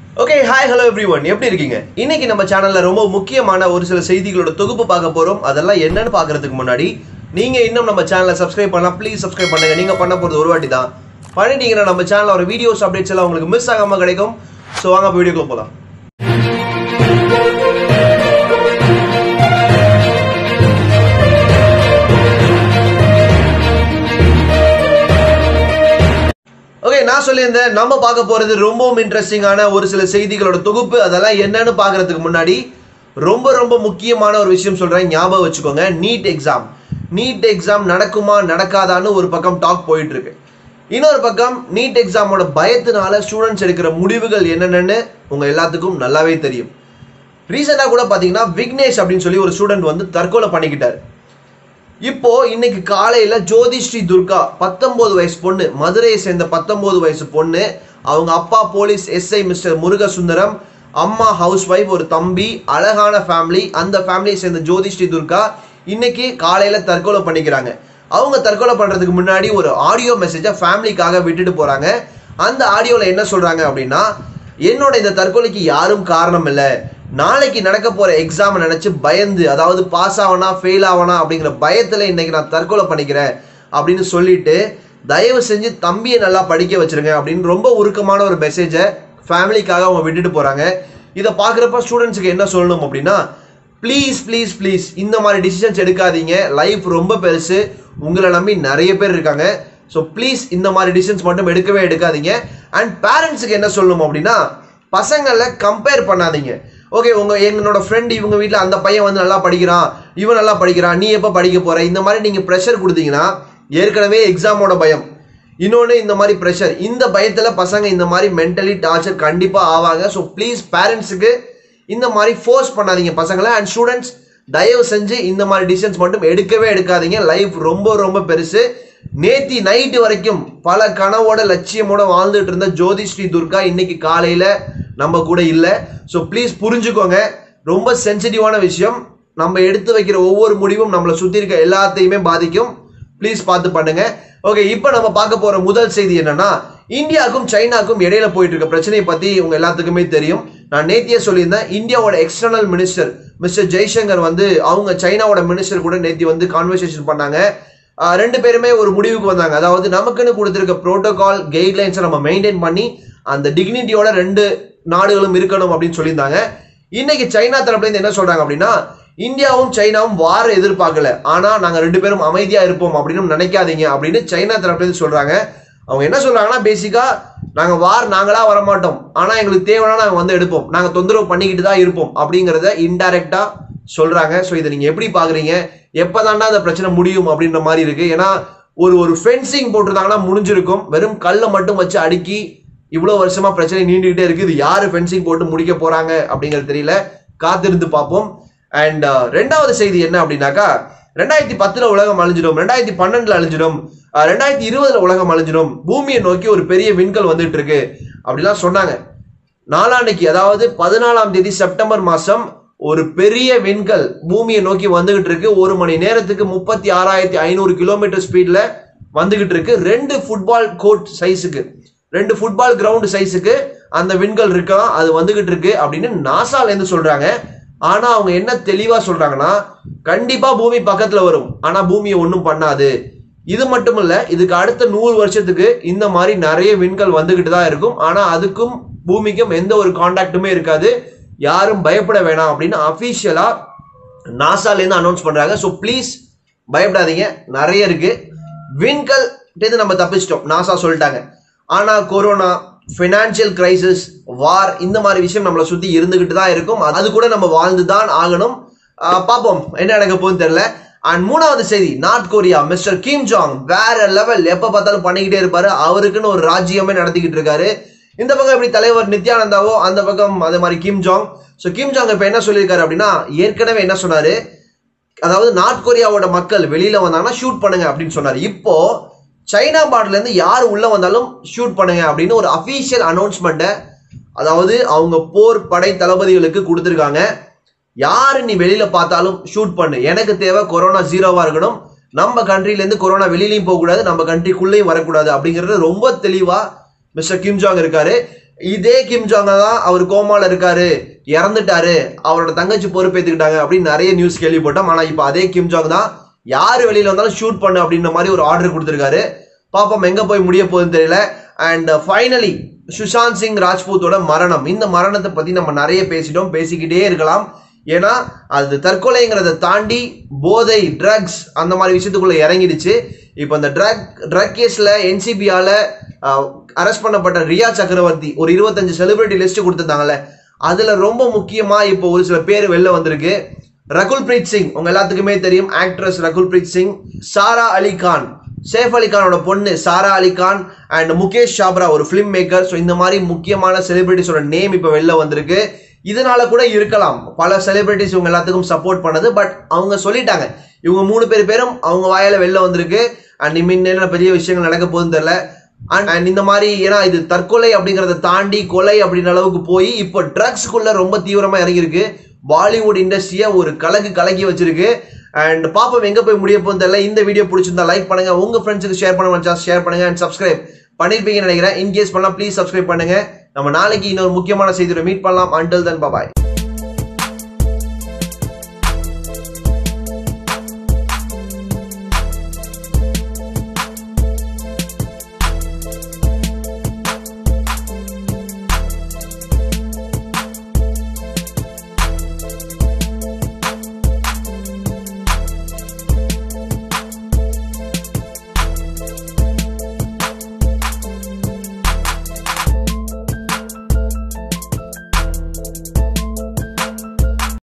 okay hi hello everyone எப்படி இருக்கீங்க இன்னைக்கு நம்ம சேனல்ல ரொம்ப முக்கியமான ஒரு சில செய்திகளோட தொகுப்பு பார்க்க போறோம் அதெல்லாம் என்னன்னு பார்க்கறதுக்கு முன்னாடி நீங்க இன்னும் நம்ம சேனலை சப்ஸ்கிரைப் பண்ணலாம் ப்ளீஸ் சப்ஸ்கிரைப் பண்ணுங்க நீங்க பண்ண போறது ஒரு வாட்டி தான் பண்ணிட்டீங்கன்னா நம்ம சேனல்ல ஒரு வீடியோஸ் அப்டேட்ஸ் எல்லாம் உங்களுக்கு மிஸ் ஆகாம கிடைக்கும் ஸோ வாங்க வீடியோக்குள்ள போலாம் ஓகே நான் சொல்லியிருந்தேன் நம்ம பார்க்க போறது ரொம்பவும் இன்ட்ரெஸ்டிங்கான ஒரு சில செய்திகளோட தொகுப்பு அதெல்லாம் என்னன்னு பார்க்கறதுக்கு முன்னாடி ரொம்ப ரொம்ப முக்கியமான ஒரு விஷயம் சொல்றேன் ஞாபகம் வச்சுக்கோங்க நீட் எக்ஸாம் நீட் எக்ஸாம் நடக்குமா நடக்காதான்னு ஒரு பக்கம் டாக் போயிட்டு இருக்கு இன்னொரு பக்கம் நீட் எக்ஸாமோட பயத்தினால ஸ்டூடெண்ட்ஸ் எடுக்கிற முடிவுகள் என்னென்னு உங்க எல்லாத்துக்கும் நல்லாவே தெரியும் ரீசெண்டாக கூட பார்த்தீங்கன்னா விக்னேஷ் அப்படின்னு சொல்லி ஒரு ஸ்டூடெண்ட் வந்து தற்கொலை பண்ணிக்கிட்டாரு இப்போ இன்னைக்கு காலையில ஜோதி ஸ்ரீ துர்கா பத்தொன்பது வயசு பொண்ணு மதுரையை சேர்ந்த பத்தொன்பது வயசு பொண்ணு அவங்க அப்பா போலீஸ் எஸ்ஐ மிஸ்டர் முருகசுந்தரம் அம்மா ஹவுஸ் ஒய்ஃப் ஒரு தம்பி அழகான ஃபேமிலி அந்த ஃபேமிலியை சேர்ந்த ஜோதி ஸ்ரீ துர்கா இன்னைக்கு காலையில தற்கொலை பண்ணிக்கிறாங்க அவங்க தற்கொலை பண்றதுக்கு முன்னாடி ஒரு ஆடியோ மெசேஜை ஃபேமிலிக்காக விட்டுட்டு போறாங்க அந்த ஆடியோல என்ன சொல்றாங்க அப்படின்னா என்னோட இந்த தற்கொலைக்கு யாரும் காரணம் இல்லை நாளைக்கு நடக்க போற எக்ஸாம் நினைச்சு பயந்து அதாவது பாஸ் ஆவனா ஃபெயில் ஆவனா அப்படிங்கிற பயத்துல இன்னைக்கு நான் தற்கொலை பண்ணிக்கிறேன் அப்படின்னு சொல்லிட்டு தயவு செஞ்சு தம்பியை நல்லா படிக்க வச்சிருங்க அப்படின்னு ரொம்ப உருக்கமான ஒரு மெசேஜை ஃபேமிலிக்காக அவங்க விட்டுட்டு போறாங்க இதை பார்க்குறப்ப ஸ்டூடெண்ட்ஸுக்கு என்ன சொல்லணும் அப்படின்னா ப்ளீஸ் ப்ளீஸ் ப்ளீஸ் இந்த மாதிரி டிசிஷன்ஸ் எடுக்காதீங்க லைஃப் ரொம்ப பெருசு உங்களை நம்பி நிறைய பேர் இருக்காங்க ஸோ ப்ளீஸ் இந்த மாதிரி டிசிஷன்ஸ் மட்டும் எடுக்கவே எடுக்காதீங்க அண்ட் பேரண்ட்ஸுக்கு என்ன சொல்லணும் அப்படின்னா பசங்களை கம்பேர் பண்ணாதீங்க ஓகே உங்க என்னோட ஃப்ரெண்ட் இவங்க வீட்டில் அந்த பையன் வந்து நல்லா படிக்கிறான் இவன் நல்லா படிக்கிறான் நீ எப்போ படிக்க போற இந்த மாதிரி நீங்கள் ப்ரெஷர் கொடுத்தீங்கன்னா ஏற்கனவே எக்ஸாமோட பயம் இன்னொன்று இந்த மாதிரி ப்ரெஷர் இந்த பயத்தில் பசங்க இந்த மாதிரி மென்டலி டார்ச்சர் கண்டிப்பாக ஆவாங்க ஸோ ப்ளீஸ் பேரண்ட்ஸுக்கு இந்த மாதிரி ஃபோர்ஸ் பண்ணாதீங்க பசங்களை அண்ட் ஸ்டூடெண்ட்ஸ் தயவு செஞ்சு இந்த மாதிரி டிசிஷன்ஸ் மட்டும் எடுக்கவே எடுக்காதீங்க லைஃப் ரொம்ப ரொம்ப பெருசு நேத்தி நைட்டு வரைக்கும் பல கனவோட லட்சியமோட வாழ்ந்துட்டு இருந்த ஜோதி ஸ்ரீ துர்கா இன்னைக்கு காலையில நம்ம கூட இல்லை ஸோ ப்ளீஸ் புரிஞ்சுக்கோங்க ரொம்ப சென்சிட்டிவான விஷயம் நம்ம எடுத்து வைக்கிற ஒவ்வொரு முடிவும் நம்மளை சுற்றி இருக்க எல்லாத்தையுமே பாதிக்கும் ப்ளீஸ் பார்த்து பண்ணுங்க ஓகே இப்போ நம்ம பார்க்க போற முதல் செய்தி என்னன்னா இந்தியாவுக்கும் சைனாக்கும் இடையில போயிட்டு இருக்க பிரச்சனையை பத்தி உங்க எல்லாத்துக்குமே தெரியும் நான் நேத்தியே சொல்லியிருந்தேன் இந்தியாவோட எக்ஸ்டர்னல் மினிஸ்டர் மிஸ்டர் ஜெய்சங்கர் வந்து அவங்க சைனாவோட மினிஸ்டர் கூட நேத்தி வந்து கான்வர்சேஷன் பண்ணாங்க ஆஹ் ரெண்டு பேருமே ஒரு முடிவுக்கு வந்தாங்க அதாவது நமக்குன்னு கொடுத்துருக்க ப்ரோட்டோகால் கைட்லைன்ஸை நம்ம மெயின்டைன் பண்ணி அந்த டிக்னிட்டியோட ரெண்டு நாடுகளும் இருக்கணும் அப்படின்னு சொல்லியிருந்தாங்க இன்னைக்கு சைனா தரப்புல இருந்து என்ன சொல்றாங்க அப்படின்னா இந்தியாவும் சைனாவும் வார எதிர்பார்க்கல ஆனா நாங்க ரெண்டு பேரும் அமைதியா இருப்போம் அப்படின்னு நினைக்காதீங்க அப்படின்னு சைனா தரப்புல இருந்து சொல்றாங்க அவங்க என்ன சொல்றாங்கன்னா பேசிக்கா நாங்க வார் நாங்களா வரமாட்டோம் ஆனா எங்களுக்கு தேவைன்னா நாங்க வந்து எடுப்போம் நாங்க தொந்தரவு பண்ணிக்கிட்டு தான் இருப்போம் அப்படிங்கறத இன்டைரக்டா சொல்றாங்க ஸோ இதை நீங்க எப்படி பாக்குறீங்க எப்பதாண்டா அந்த பிரச்சனை முடியும் அப்படின்ற மாதிரி இருக்கு ஏன்னா ஒரு ஒரு ஃபென்சிங் போட்டிருந்தாங்கன்னா முடிஞ்சிருக்கும் வெறும் கல்லை மட்டும் வச்சு அடுக்கி இவ்வளவு வருஷமா பிரச்சனை நீண்டுகிட்டே இருக்கு இது யாரு ஃபென்சிங் போட்டு முடிக்க போறாங்க அப்படிங்கிறது தெரியல காத்திருந்து பார்ப்போம் அண்ட் ரெண்டாவது செய்தி என்ன அப்படின்னாக்கா ரெண்டாயிரத்தி பத்துல உலகம் அழிஞ்சிடும் ரெண்டாயிரத்தி பன்னெண்டுல அழிஞ்சிடும் அஹ், ரெண்டாயிரத்தி இருபதுல உலகம் அழிஞ்சிடும் பூமியை நோக்கி ஒரு பெரிய விண்கல் வந்துட்டு இருக்கு அப்படிலாம் சொன்னாங்க நாளான்னைக்கு அதாவது பதினாலாம் தேதி செப்டம்பர் மாசம் ஒரு பெரிய விண்கல் பூமியை நோக்கி வந்துகிட்டு இருக்கு ஒரு மணி நேரத்துக்கு முப்பத்தி ஆறாயிரத்தி ஐநூறு கிலோமீட்டர் ஸ்பீட்ல வந்துகிட்டு இருக்கு ரெண்டு ஃபுட்பால் கோர்ட் சைஸுக்கு ரெண்டு ஃபுட்பால் கிரவுண்ட் சைஸுக்கு அந்த விண்கல் இருக்கா அது வந்துகிட்டு இருக்கு அப்படின்னு நாசால இருந்து சொல்றாங்க ஆனா அவங்க என்ன தெளிவா சொல்றாங்கன்னா கண்டிப்பா பூமி பக்கத்துல வரும் ஆனா பூமியை ஒன்றும் பண்ணாது இது மட்டும் இல்ல இதுக்கு அடுத்த நூறு வருஷத்துக்கு இந்த மாதிரி நிறைய விண்கல் வந்துகிட்டு தான் இருக்கும் ஆனா அதுக்கும் பூமிக்கும் எந்த ஒரு காண்டாக்டுமே இருக்காது யாரும் பயப்பட வேணாம் அப்படின்னு அபிஷியலா நாசால இருந்து அனௌன்ஸ் பண்றாங்க ஸோ ப்ளீஸ் பயப்படாதீங்க நிறைய இருக்கு விண்கல் இது நம்ம தப்பிச்சிட்டோம் நாசா சொல்லிட்டாங்க ஆனா கொரோனா ஃபினான்ஷியல் கிரைசிஸ் வார் இந்த மாதிரி விஷயம் நம்மளை சுத்தி இருந்துகிட்டு தான் இருக்கும் அது கூட நம்ம வாழ்ந்து தான் ஆகணும் ஆஹ் பார்ப்போம் என்ன நடக்க போகுதுன்னு தெரியல அண்ட் மூணாவது செய்தி North Korea Mister Kim Jong வேற லெவல் எப்ப பார்த்தாலும் பண்ணிக்கிட்டே இருப்பாரு அவருக்குன்னு ஒரு ராஜ்யமே நடத்திக்கிட்டு இருக்காரு இந்த பக்கம் எப்படி தலைவர் நித்யானந்தாவோ அந்த பக்கம் அதே மாதிரி Kim Jong so Kim Jong இப்ப என்ன சொல்லியிருக்காரு அப்படின்னா ஏற்கனவே என்ன சொன்னாரு அதாவது நார்த் கொரியாவோட மக்கள் வெளியில வந்தாங்கன்னா ஷூட் பண்ணுங்க அப்படின்னு சொன்னாரு இப்போ சைனா பார்டர்ல இருந்து யார் உள்ள வந்தாலும் ஷூட் பண்ணுங்க அப்படின்னு ஒரு அபிஷியல் அனௌன்ஸ்மெண்ட்டை அதாவது அவங்க போர் படை தளபதிகளுக்கு கொடுத்துருக்காங்க யாரு நீ வெளியில பார்த்தாலும் ஷூட் பண்ணு எனக்கு தேவை கொரோனா ஜீரோவா இருக்கணும் நம்ம கண்ட்ரில இருந்து கொரோனா வெளியிலயும் போக கூடாது நம்ம கண்ட்ரிக்குள்ளேயும் வரக்கூடாது அப்படிங்கறது ரொம்ப தெளிவா மிஸ்டர் கிம் ஜாங் இருக்காரு இதே கிம் ஜாங்க தான் அவர் கோமால இருக்காரு இறந்துட்டாரு அவரோட தங்கச்சி பொறுப்பேத்துக்கிட்டாங்க அப்படின்னு நிறைய நியூஸ் கேள்விப்பட்டோம் ஆனா இப்போ அதே கிம் ஜாங் தான் யார் வெளியில வந்தாலும் ஷூட் பண்ணு அப்படின்ற மாதிரி ஒரு ஆர்டர் கொடுத்துருக்காரு பாப்போம் எங்க போய் முடிய போகுதுன்னு தெரியல அண்ட் ஃபைனலி சுஷாந்த் சிங் ராஜ்பூத்தோட மரணம் இந்த மரணத்தை பத்தி நம்ம நிறைய பேசிட்டோம் பேசிக்கிட்டே இருக்கலாம் ஏன்னா அது தற்கொலைங்கிறத தாண்டி போதை ட்ரக்ஸ் அந்த மாதிரி விஷயத்துக்குள்ள இறங்கிடுச்சு இப்போ அந்த ட்ரக் ட்ரக் கேஸ்ல என்சிபியால அரெஸ்ட் பண்ணப்பட்ட ரியா சக்கரவர்த்தி ஒரு இருபத்தஞ்சு செலிபிரிட்டி லிஸ்ட் கொடுத்துருந்தாங்கல்ல அதுல ரொம்ப முக்கியமா இப்போ ஒரு சில பேர் வெளில வந்திருக்கு ரகுல் பிரீத் சிங் உங்க எல்லாத்துக்குமே தெரியும் ஆக்ட்ரஸ் ரகுல் பிரீத் சிங் சாரா அலி கான் சேஃப் அலி கானோட பொண்ணு சாரா அலி கான் அண்ட் முகேஷ் சாப்ரா ஒரு ஃபிலிம் மேக்கர் ஸோ இந்த மாதிரி முக்கியமான செலிபிரிட்டிஸோட நேம் இப்போ வெளில வந்திருக்கு இதனால கூட இருக்கலாம் பல செலிபிரிட்டிஸ் இவங்க எல்லாத்துக்கும் சப்போர்ட் பண்ணது பட் அவங்க சொல்லிட்டாங்க இவங்க மூணு பேர் பேரும் அவங்க வாயில வெளில வந்திருக்கு அண்ட் இம்மின்னு பெரிய விஷயங்கள் நடக்க போகுதுன்னு தெரியல அண்ட் அண்ட் இந்த மாதிரி ஏன்னா இது தற்கொலை அப்படிங்கறத தாண்டி கொலை அப்படின்ற அளவுக்கு போய் இப்போ ட்ரக்ஸ்க்குள்ள ரொம்ப தீவிரமா இறங்கியிருக்கு பாலிவுட் இண்டஸ்ட்ரியை ஒரு கலக்கு கலக்கி வச்சிருக்கு அண்ட் பாப்போம் எங்க போய் முடிய போகுது தெரியல இந்த வீடியோ பிடிச்சிருந்தா லைக் பண்ணுங்க உங்க ஃப்ரெண்ட்ஸுக்கு ஷேர் பண்ண வச்சா ஷேர் பண்ணுங்க அண்ட் சப்ஸ்கிரைப் பண்ணிருப்பீங்கன்னு நினைக்கிறேன் இன்கேஸ் பண்ணலாம் ப்ளீஸ் சப்ஸ்கிரைப் பண்ணுங்க நம்ம நாளைக்கு இன்னொரு முக்கியமான செய்தியோட மீட் பண்ணலாம் அண்டில் தன் பாய்